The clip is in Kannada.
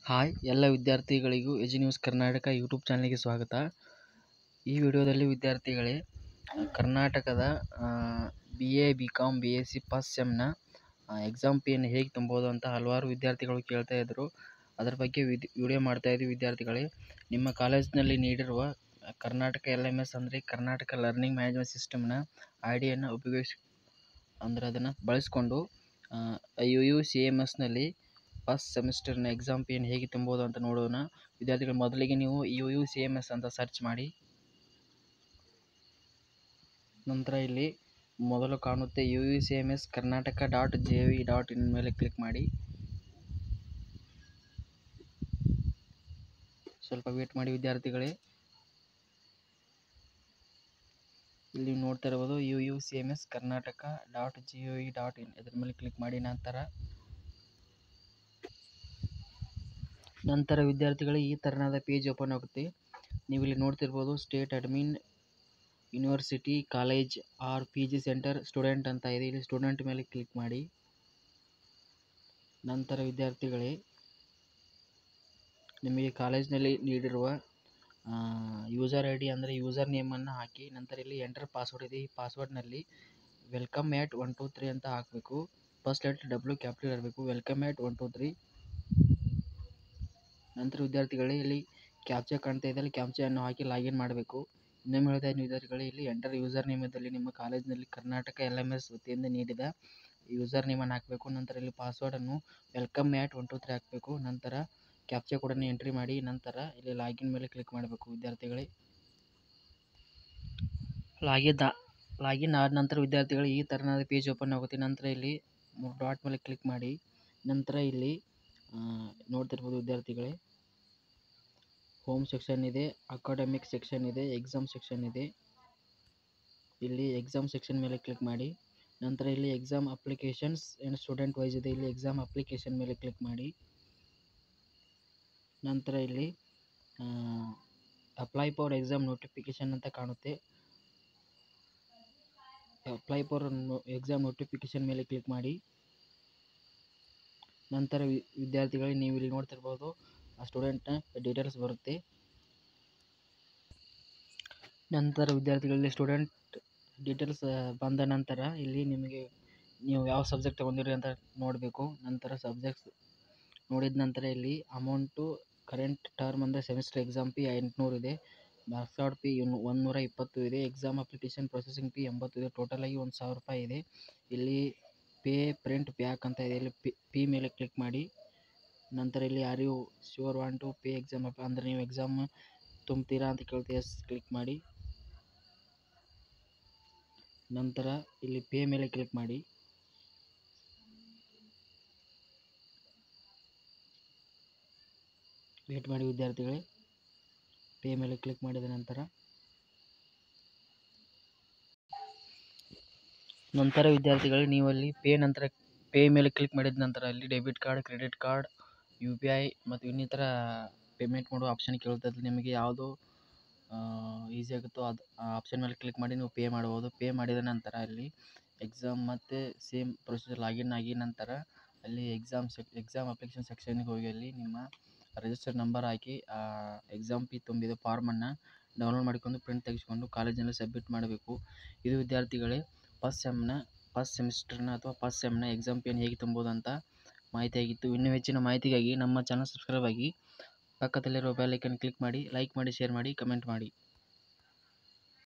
ಹಾಯ್ ಎಲ್ಲ ವಿದ್ಯಾರ್ಥಿಗಳಿಗೂ ಎಜಿ ನ್ಯೂಸ್ ಕರ್ನಾಟಕ ಯೂಟ್ಯೂಬ್ ಚಾನಲ್ಗೆ ಸ್ವಾಗತ ಈ ವಿಡಿಯೋದಲ್ಲಿ ವಿದ್ಯಾರ್ಥಿಗಳೇ ಕರ್ನಾಟಕದ B A B Com B S C first ಸೆಮ್ನ ಎಕ್ಸಾಮ್ ಫೀಯನ್ನು ಹೇಗೆ ತುಂಬೋದು ಅಂತ ಹಲವಾರು ವಿದ್ಯಾರ್ಥಿಗಳು ಕೇಳ್ತಾ ಇದ್ದರು ಅದರ ಬಗ್ಗೆ ವಿದ್ ವಿಡಿಯೋ ಮಾಡ್ತಾ ಇದ್ದೀವಿ ವಿದ್ಯಾರ್ಥಿಗಳೇ ನಿಮ್ಮ ಕಾಲೇಜಿನಲ್ಲಿ ನೀಡಿರುವ ಕರ್ನಾಟಕ ಎಲ್ ಎಮ್ ಎಸ್ ಅಂದರೆ ಕರ್ನಾಟಕ ಲರ್ನಿಂಗ್ ಮ್ಯಾನೇಜ್ಮೆಂಟ್ ಸಿಸ್ಟಮ್ನ ಐ ಡಿಯನ್ನು ಉಪಯೋಗಿಸಿ ಅಂದರೆ ಅದನ್ನು ಬಳಸಿಕೊಂಡು ಯು ಯು ಸಿ ಎಮ್ ಎಸ್ನಲ್ಲಿ ಫಸ್ಟ್ ಸೆಮಿಸ್ಟರ್ನ ಎಕ್ಸಾಮ್ ಫೀಯನ್ನು ಹೇಗೆ ತುಂಬೋದು ಅಂತ ನೋಡೋಣ ವಿದ್ಯಾರ್ಥಿಗಳು ಮೊದಲಿಗೆ ನೀವು U U C M S ಅಂತ ಸರ್ಚ್ ಮಾಡಿ ನಂತರ ಇಲ್ಲಿ ಮೊದಲು ಕಾಣುತ್ತೆ U U C M S Karnataka dot J V dot in ಮೇಲೆ ಕ್ಲಿಕ್ ಮಾಡಿ ಸ್ವಲ್ಪ ವೇಟ್ ಮಾಡಿ ವಿದ್ಯಾರ್ಥಿಗಳೇ ಇಲ್ಲಿ ನೋಡ್ತಾ ಇರ್ಬೋದು U U C M S Karnataka dot G O E dot in ಇದ್ರ ಮೇಲೆ ಕ್ಲಿಕ್ ಮಾಡಿ ನಂತರ ನಂತರ ವಿದ್ಯಾರ್ಥಿಗಳಿಗೆ ಈ ಥರನಾದ ಪೇಜ್ ಓಪನ್ ಆಗುತ್ತೆ ನೀವು ಇಲ್ಲಿ ನೋಡ್ತಿರ್ಬೋದು state admin university college R P G centre student ಅಂತ ಇದೆ ಇಲ್ಲಿ ಸ್ಟೂಡೆಂಟ್ ಮೇಲೆ ಕ್ಲಿಕ್ ಮಾಡಿ ನಂತರ ವಿದ್ಯಾರ್ಥಿಗಳೇ ನಿಮಗೆ ಕಾಲೇಜ್ನಲ್ಲಿ ನೀಡಿರುವ ಯೂಸರ್ ಐ ಡಿ ಅಂದರೆ ಯೂಸರ್ ನೇಮನ್ನು ಹಾಕಿ ನಂತರ ಇಲ್ಲಿ ಎಂಟರ್ ಪಾಸ್ವರ್ಡ್ ಇದೆ ಈ ಪಾಸ್ವರ್ಡ್ನಲ್ಲಿ welcome at one two three ಅಂತ ಹಾಕಬೇಕು ಫಸ್ಟ್ ಲೆಟರ್ ಡಬ್ಲ್ಯೂ ಕ್ಯಾಪಿಟಲ್ ಇರಬೇಕು welcome at one two three ನಂತರ ವಿದ್ಯಾರ್ಥಿಗಳೇ ಇಲ್ಲಿ ಕ್ಯಾಪ್ಚಾ ಕಾಣ್ತಾ ಇದೆ ಅಲ್ಲಿ ಕ್ಯಾಪ್ಚಾಯನ್ನು ಹಾಕಿ ಲಾಗಿನ್ ಮಾಡಬೇಕು ಇನ್ನೊಮ್ಮೆ ಹೇಳ್ತಾ ಇದ್ದೀನಿ ವಿದ್ಯಾರ್ಥಿಗಳೇ ಇಲ್ಲಿ ಎಂಟರ್ ಯೂಸರ್ ನೇಮದಲ್ಲಿ ನಿಮ್ಮ ಕಾಲೇಜಿನಲ್ಲಿ ಕರ್ನಾಟಕ ಎಲ್ ಎಮ್ ಎಸ್ ವತಿಯಿಂದ ನೀಡಿದ ಯೂಸರ್ ನೇಮನ್ನು ಹಾಕಬೇಕು ನಂತರ ಇಲ್ಲಿ ಪಾಸ್ವರ್ಡನ್ನು welcome at one two three ಹಾಕಬೇಕು ನಂತರ ಕ್ಯಾಪ್ಚಾ ಕೋಡನ್ನು ಎಂಟ್ರಿ ಮಾಡಿ ನಂತರ ಇಲ್ಲಿ ಲಾಗಿನ್ ಮೇಲೆ ಕ್ಲಿಕ್ ಮಾಡಬೇಕು ವಿದ್ಯಾರ್ಥಿಗಳೇ ಲಾಗಿನ್ ಲಾಗಿನ್ ಆದ ನಂತರ ವಿದ್ಯಾರ್ಥಿಗಳು ಈ ಥರನಾದ ಪೇಜ್ ಓಪನ್ ಆಗುತ್ತೆ ನಂತರ ಇಲ್ಲಿ ಮೂರು ಡಾಟ್ ಮೇಲೆ ಕ್ಲಿಕ್ ಮಾಡಿ ನಂತರ ಇಲ್ಲಿ ನೋಡ್ತಿರ್ಬೋದು ವಿದ್ಯಾರ್ಥಿಗಳೇ ಹೋಮ್ ಸೆಕ್ಷನ್ ಇದೆ ಅಕಾಡೆಮಿಕ್ ಸೆಕ್ಷನ್ ಇದೆ ಎಕ್ಸಾಮ್ ಸೆಕ್ಷನ್ ಇದೆ ಇಲ್ಲಿ ಎಕ್ಸಾಮ್ ಸೆಕ್ಷನ್ ಮೇಲೆ ಕ್ಲಿಕ್ ಮಾಡಿ ನಂತರ ಇಲ್ಲಿ exam applications and student wise ಇದೆ ಇಲ್ಲಿ ಎಕ್ಸಾಮ್ ಅಪ್ಲಿಕೇಶನ್ ಮೇಲೆ ಕ್ಲಿಕ್ ಮಾಡಿ ನಂತರ ಇಲ್ಲಿ ಅಪ್ಲೈ ಫಾರ್ ಎಕ್ಸಾಮ್ ನೋಟಿಫಿಕೇಷನ್ ಅಂತ ಕಾಣುತ್ತೆ ಅಪ್ಲೈ ಫಾರ್ ಎಕ್ಸಾಮ್ ನೋಟಿಫಿಕೇಷನ್ ಮೇಲೆ ಕ್ಲಿಕ್ ಮಾಡಿ ನಂತರ ವಿದ್ಯಾರ್ಥಿಗಳಿಗೆ ನೀವು ಇಲ್ಲಿ ನೋಡ್ತಿರ್ಬೋದು ಆ ಸ್ಟೂಡೆಂಟ್ನ ಡೀಟೇಲ್ಸ್ ಬರುತ್ತೆ ನಂತರ ವಿದ್ಯಾರ್ಥಿಗಳಲ್ಲಿ ಸ್ಟೂಡೆಂಟ್ ಡೀಟೇಲ್ಸ್ ಬಂದ ನಂತರ ಇಲ್ಲಿ ನಿಮಗೆ ನೀವು ಯಾವ ಸಬ್ಜೆಕ್ಟ್ ತೊಗೊಂಡಿರಿ ಅಂತ ನೋಡಬೇಕು ನಂತರ ಸಬ್ಜೆಕ್ಟ್ಸ್ ನೋಡಿದ ನಂತರ ಇಲ್ಲಿ ಅಮೌಂಟು ಕರೆಂಟ್ ಟರ್ಮ್ ಅಂದರೆ ಸೆಮಿಸ್ಟರ್ ಎಕ್ಸಾಮ್ ಫೀ ಎಂಟುನೂರು ಇದೆ ಮಾರ್ಕ್ಸ್ ಕಾರ್ಡ್ ಫೀ ಒಂದುನೂರ ಇಪ್ಪತ್ತು ಇದೆ ಎಕ್ಸಾಮ್ ಅಪ್ಲಿಕೇಶನ್ ಪ್ರೊಸೆಸಿಂಗ್ ಫೀ ಎಂಬತ್ತು ಇದೆ ಟೋಟಲಾಗಿ ಒಂದು ಸಾವಿರ ರೂಪಾಯಿ ಇದೆ ಇಲ್ಲಿ ಪೇ ಪ್ರಿಂಟ್ ಬ್ಯಾಕ್ ಅಂತ ಇದೆ ಇಲ್ಲಿ ಪಿ ಪಿ ಮೇಲೆ ಕ್ಲಿಕ್ ಮಾಡಿ ನಂತರ ಇಲ್ಲಿ are you sure want to pay exam ಅಂದರೆ ನೀವು ಎಕ್ಸಾಮ್ ತುಂಬ್ತೀರಾ ಅಂತ ಕೇಳ್ತೀವಿ ಎಸ್ ಕ್ಲಿಕ್ ಮಾಡಿ ನಂತರ ಇಲ್ಲಿ ಪೇ ಮೇಲೆ ಕ್ಲಿಕ್ ಮಾಡಿ ವೇಟ್ ಮಾಡಿ ವಿದ್ಯಾರ್ಥಿಗಳೇ ಪೇ ಮೇಲೆ ಕ್ಲಿಕ್ ಮಾಡಿದ ನಂತರ ನಂತರ ವಿದ್ಯಾರ್ಥಿಗಳು ನೀವು ಅಲ್ಲಿ ಪೇ ನಂತರ ಪೇ ಮೇಲೆ ಕ್ಲಿಕ್ ಮಾಡಿದ ನಂತರ ಅಲ್ಲಿ debit card credit card U P I ಮತ್ತು ಇನ್ನಿತರ ಪೇಮೆಂಟ್ ಮಾಡುವ ಆಪ್ಷನ್ ಕೇಳುತ್ತದೆ ನಿಮಗೆ ಯಾವುದು ಈಸಿ ಆಗುತ್ತೋ ಅದು ಆ ಆಪ್ಷನ್ ಮೇಲೆ ಕ್ಲಿಕ್ ಮಾಡಿ ನೀವು ಪೇ ಮಾಡ್ಬೋದು ಪೇ ಮಾಡಿದ ನಂತರ ಅಲ್ಲಿ ಎಕ್ಸಾಮ್ ಮತ್ತು ಸೇಮ್ ಪ್ರೊಸೀಜರ್ ಲಾಗಿನ್ ಆಗಿ ನಂತರ ಅಲ್ಲಿ ಎಕ್ಸಾಮ್ ಸೆಕ್ ಎಕ್ಸಾಮ್ ಅಪ್ಲಿಕೇಶನ್ ಸೆಕ್ಷನ್ಗೆ ಹೋಗಿ ಅಲ್ಲಿ ನಿಮ್ಮ ರಿಜಿಸ್ಟರ್ ನಂಬರ್ ಹಾಕಿ ಎಕ್ಸಾಮ್ ಫೀ ತುಂಬಿದ ಫಾರ್ಮನ್ನು ಡೌನ್ಲೋಡ್ ಮಾಡಿಕೊಂಡು ಪ್ರಿಂಟ್ ತೆಗೆಸ್ಕೊಂಡು ಕಾಲೇಜಿನಲ್ಲಿ ಸಬ್ಮಿಟ್ ಮಾಡಬೇಕು ಇದು ವಿದ್ಯಾರ್ಥಿಗಳೇ ಫಸ್ಟ್ ಸೆಮ್ನ ಫಸ್ಟ್ ಸೆಮಿಸ್ಟರ್ನ ಅಥವಾ ಫಸ್ಟ್ ಸೆಮ್ನ ಎಕ್ಸಾಮ್ ಫೀಯನ್ನು ಹೇಗೆ ತುಂಬೋದು ಅಂತ ಮಾಹಿತಿಯಾಗಿತ್ತು ಇನ್ನೂ ಹೆಚ್ಚಿನ ಮಾಹಿತಿಗಾಗಿ ನಮ್ಮ ಚಾನಲ್ ಸಬ್ಸ್ಕ್ರೈಬ್ ಆಗಿ ಪಕ್ಕದಲ್ಲಿರೋ ಬೆಲ್ ಐಕನ್ ಕ್ಲಿಕ್ ಮಾಡಿ ಲೈಕ್ ಮಾಡಿ ಶೇರ್ ಮಾಡಿ ಕಮೆಂಟ್ ಮಾಡಿ